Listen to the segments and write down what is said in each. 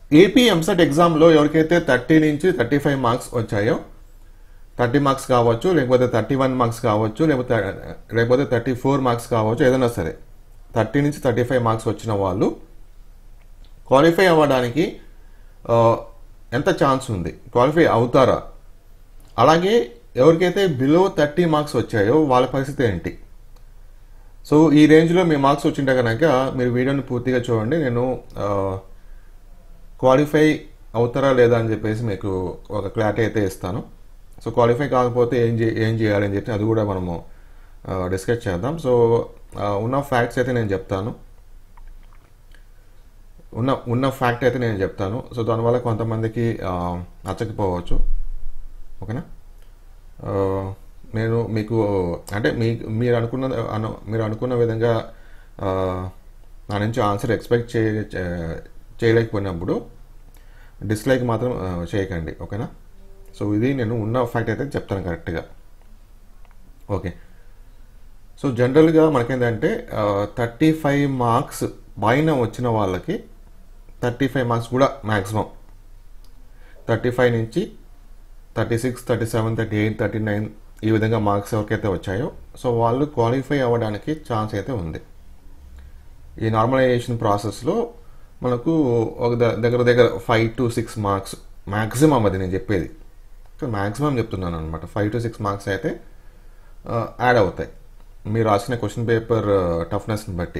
AP EAMCET ఎగ్జామ్లో ఎవరికైతే thirty నుంచి థర్టీ ఫైవ్ మార్క్స్ వచ్చాయో థర్టీ మార్క్స్ కావచ్చు లేకపోతే థర్టీ వన్ మార్క్స్ కావచ్చు లేకపోతే లేకపోతే థర్టీ ఫోర్ మార్క్స్ కావచ్చు ఏదైనా సరే థర్టీ నుంచి థర్టీ ఫైవ్ మార్క్స్ వచ్చిన వాళ్ళు క్వాలిఫై అవ్వడానికి ఆ, ఎంత ఛాన్స్ ఉంది క్వాలిఫై అవుతారా అలాగే ఎవరికైతే బిలో థర్టీ మార్క్స్ వచ్చాయో వాళ్ళ పరిస్థితి ఏంటి సో ఈ రేంజ్లో మీ మార్క్స్ వచ్చింటే కనుక మీరు వీడియోని పూర్తిగా చూడండి నేను క్వాలిఫై అవుతారా లేదా అని చెప్పేసి మీకు ఒక క్లారిటీ అయితే ఇస్తాను సో క్వాలిఫై కాకపోతే ఏం చే ఏం చేయాలి అని చెప్పి అది కూడా మనము డిస్కస్ చేద్దాం సో ఆ, ఉన్న ఫ్యాక్ట్స్ అయితే నేను చెప్తాను ఉన్న ఉన్న ఫ్యాక్ట్ అయితే నేను చెప్తాను సో దానివల్ల కొంతమందికి ఆ, నచ్చకపోవచ్చు ఓకేనా ఆ, నేను మీకు అంటే మీ మీరు అనుకున్న అను మీరు అనుకున్న విధంగా ఆ, నా నుంచి ఆన్సర్ ఎక్స్పెక్ట్ చే చే- చేయలేకపోయినప్పుడు డిస్లైక్ మాత్రం ఆ, చేయకండి ఓకేనా సో ఇది నేను ఉన్న ఫ్యాక్ట్ అయితే చెప్తాను కరెక్ట్గా ఓకే సో జనరల్గా మనకేంటంటే థర్టీ ఫైవ్ మార్క్స్ పైన వచ్చిన వాళ్ళకి థర్టీ ఫైవ్ మార్క్స్ కూడా మ్యాక్సిమం థర్టీ ఫైవ్ నుంచి thirty six thirty seven thirty eight thirty nine ఈ విధంగా మార్క్స్ ఎవరికైతే వచ్చాయో సో వాళ్ళు క్వాలిఫై అవ్వడానికి ఛాన్స్ అయితే ఉంది ఈ నార్మలైజేషన్ ప్రాసెస్లో మనకు ఒక ద- దగ్గర దగ్గర five to six marks maximum అది నేను చెప్పేది మ్యాక్సిమం చెప్తున్నాను అనమాట ఫైవ్ టు సిక్స్ మార్క్స్ అయితే యాడ్ అవుతాయి మీరు రాసిన క్వశ్చన్ పేపర్ టఫ్నెస్ని బట్టి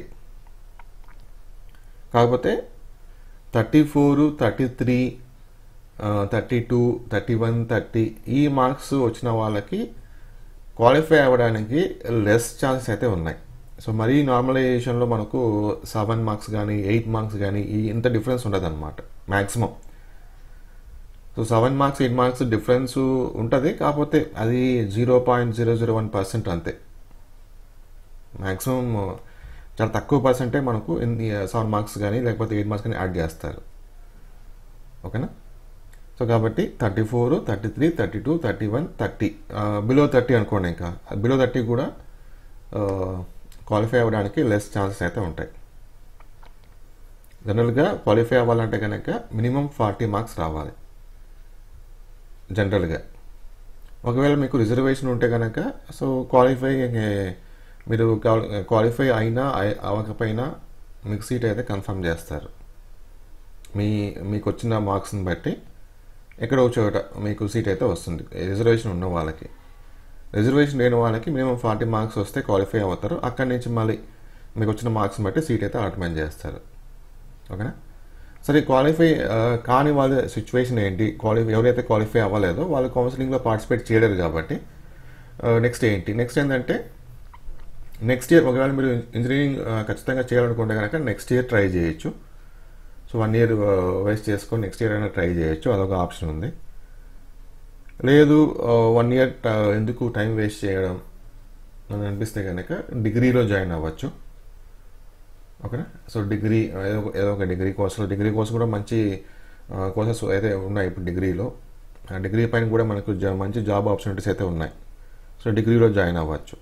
కాకపోతే thirty four thirty three thirty two thirty one thirty ఈ మార్క్స్ వచ్చిన వాళ్ళకి క్వాలిఫై అవ్వడానికి లెస్ ఛాన్సెస్ అయితే ఉన్నాయి సో మరీ నార్మలైజేషన్లో మనకు సెవెన్ మార్క్స్ కానీ ఎయిట్ మార్క్స్ కానీ ఈ ఇంత డిఫరెన్స్ ఉండదు అనమాట maximum so seven marks eight marks difference ఉంటుంది కాకపోతే అది zero point zero zero one percent అంతే మ్యాక్సిమం చాలా తక్కువ పర్సెంటే మనకు సెవెన్ మార్క్స్ కానీ లేకపోతే ఎయిట్ మార్క్స్ కానీ యాడ్ చేస్తారు ఓకేనా సో కాబట్టి thirty four thirty three thirty two thirty one thirty below thirty అనుకోండి ఇంకా బిలో థర్టీ కూడా క్వాలిఫై అవ్వడానికి లెస్ ఛాన్సెస్ అయితే ఉంటాయి జనరల్గా క్వాలిఫై అవ్వాలంటే కనుక మినిమం ఫార్టీ మార్క్స్ రావాలి జనరల్గా ఒకవేళ మీకు రిజర్వేషన్ ఉంటే కనుక సో క్వాలిఫై మీరు క్వాలిఫై అయినా అయి- అవ్వకపోయినా మీకు సీట్ అయితే కన్ఫర్మ్ చేస్తారు మీ మీకు వచ్చిన మార్క్స్ని బట్టి ఎక్కడో ఒక చోట మీకు సీట్ అయితే వస్తుంది రిజర్వేషన్ ఉన్న వాళ్ళకి రిజర్వేషన్ లేని వాళ్ళకి మినిమం ఫార్టీ మార్క్స్ వస్తే క్వాలిఫై అవుతారు అక్కడి నుంచి మళ్ళీ మీకు వచ్చిన మార్క్స్ని బట్టి సీట్ అయితే అలాట్మెంట్ చేస్తారు ఓకేనా సరే క్వాలిఫై ఆ, కాని వాళ్ళ సిచ్యువేషన్ ఏంటి క్వాలిఫై ఎవరైతే క్వాలిఫై అవ్వలేదో వాళ్ళు కౌన్సిలింగ్లో పార్టిసిపేట్ చేయలేరు కాబట్టి నెక్స్ట్ ఏంటి నెక్స్ట్ ఏంటంటే నెక్స్ట్ ఇయర్ ఒకవేళ మీరు ఇంజనీరింగ్ ఆ, ఖచ్చితంగా చేయాలనుకుంటే కనుక నెక్స్ట్ ఇయర్ ట్రై చేయొచ్చు సో వన్ ఇయర్ వేస్ట్ చేసుకొని నెక్స్ట్ ఇయర్ అయినా ట్రై చేయొచ్చు అదొక ఆప్షన్ ఉంది లేదు వన్ ఇయర్ ఎందుకు టైం వేస్ట్ చేయడం అని అనిపిస్తే కనుక డిగ్రీలో జాయిన్ అవ్వచ్చు ఓకేనా సో డిగ్రీ ఏదో ఒక- ఏదో ఒక డిగ్రీ కోర్సులో డిగ్రీ కోర్స్ కూడా మంచి కోర్సెస్ అయితే ఉన్నాయి ఇప్పుడు డిగ్రీలో ఆ డిగ్రీ పైన కూడా మనకు జా- మంచి జాబ్ ఆపర్చునిటీస్ అయితే ఉన్నాయి సో డిగ్రీలో జాయిన్ అవ్వచ్చు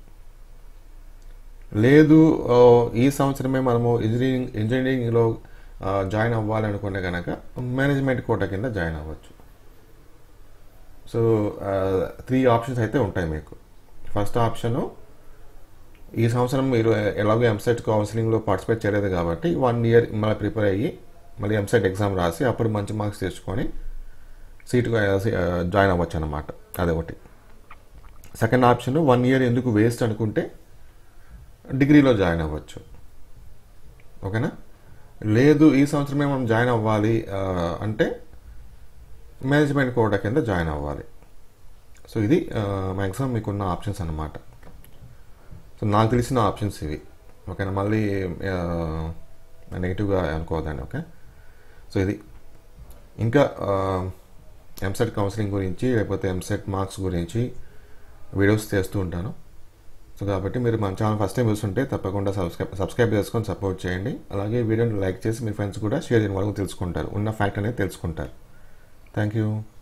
లేదు ఆ, ఈ సంవత్సరమే మనము ఇంజనీరింగ్ ఇంజనీరింగ్లో ఆ, జాయిన్ అవ్వాలి అనుకుంటే కనుక మేనేజ్మెంట్ కోట కింద జాయిన్ అవ్వచ్చు సో త్రీ ఆప్షన్స్ అయితే ఉంటాయి మీకు ఫస్ట్ ఆప్షను ఈ సంవత్సరం మీరు ఎలాగో ఎంసెట్ కౌన్సిలింగ్లో పార్టిసిపేట్ చేయలేదు కాబట్టి వన్ ఇయర్ మళ్ళీ ప్రిపేర్ అయ్యి మళ్ళీ ఎంసెట్ ఎగ్జామ్ రాసి అప్పుడు మంచి మార్క్స్ తెచ్చుకొని సీట్ జాయిన్ అవ్వచ్చు అనమాట అదొకటి సెకండ్ ఆప్షన్ వన్ ఇయర్ ఎందుకు వేస్ట్ అనుకుంటే డిగ్రీలో జాయిన్ అవ్వచ్చు ఓకేనా లేదు ఈ సంవత్సరమే మనం జాయిన్ అవ్వాలి ఆ, అంటే మేనేజ్మెంట్ కోటా కింద జాయిన్ అవ్వాలి సో ఇది మ్యాక్సిమం మీకున్న ఆప్షన్స్ అన్నమాట సో నాకు తెలిసిన ఆప్షన్స్ ఇవి ఓకేనా మళ్ళీ నెగిటివ్గా అనుకోవద్దండి ఓకే సో ఇది ఇంకా ఎంసెట్ కౌన్సిలింగ్ గురించి లేకపోతే ఎంసెట్ మార్క్స్ గురించి వీడియోస్ చేస్తూ ఉంటాను సో కాబట్టి మీరు మన ఛానల్ ఫస్ట్ టైం చూస్తుంటే తప్పకుండా సబ్స్క్రైబ్ సబ్స్క్రైబ్ చేసుకొని సపోర్ట్ చేయండి అలాగే వీడియోని లైక్ చేసి మీ ఫ్రెండ్స్ కూడా షేర్ చేయడం వరకు తెలుసుకుంటారు ఉన్న ఫ్యాక్ట్ అనేది తెలుసుకుంటారు థ్యాంక్ యూ